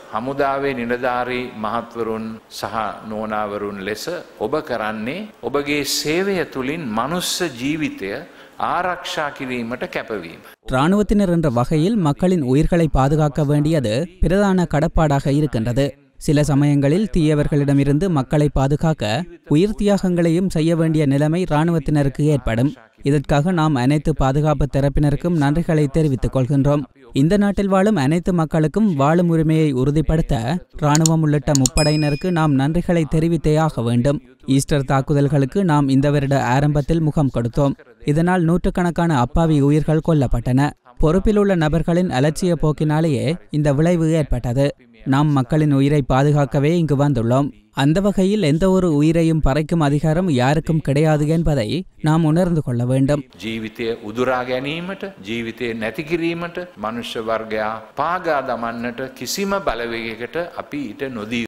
හමුදාවේ නිලධාරී මහත්වරුන් සහ නෝනාවරුන් ලෙස ඔබ කරන්නේ ඔබගේ සේවය තුළින් මනුස්ස ජීවිතය ආරක්ෂා කිරීමට කැපවීම. இராணுவத்தினர் என்ற வகையில் மக்களின் உயிர்களை பாதுகாக்க வேண்டியது பிரதான கடப்பாடாக இருக்கின்றது சில சமயங்களில் தீயவர்களிடமிருந்து மக்களை பாதுகாக்க உயிர் தியாகங்களையும் செய்ய வேண்டிய நிலைமை இராணுவத்தினருக்கு ஏற்படும் இதற்காக நாம் அனைத்து பாதுகாப்பு தரப்பினருக்கும் நன்றிகளை தெரிவித்துக் கொள்கின்றோம் இந்த நாட்டில் வாழும் அனைத்து மக்களுக்கும் வாழும் உரிமையை உறுதிப்படுத்த இராணுவம் உள்ளிட்ட முப்படையினருக்கு நாம் நன்றிகளை தெரிவித்தே ஆக வேண்டும் ஈஸ்டர் தாக்குதல்களுக்கு நாம் இந்த வருட ஆரம்பத்தில் முகம் கொடுத்தோம் இதனால் நூற்றுக்கணக்கான அப்பாவி உயிர்கள் கொல்லப்பட்டன பொறுப்பிலுள்ள நபர்களின் அலட்சிய போக்கினாலேயே இந்த விளைவு ஏற்பட்டது நாம் மக்களின் உயிரை பாதுகாக்கவே இங்கு வந்துள்ளோம் அந்த வகையில் எந்த ஒரு உயிரையும் பறைக்கும் அதிகாரம் யாருக்கும் கிடையாது என்பதை நாம் உணர்ந்து கொள்ள வேண்டும் ජීවිතය උදුරා ගැනීමට ජීවිතය නැතිකිරීමට මනුෂ්‍ය වර්ගයා පාගා දමන්නට කිසිම බලවේගකට අපි ඊට නොදී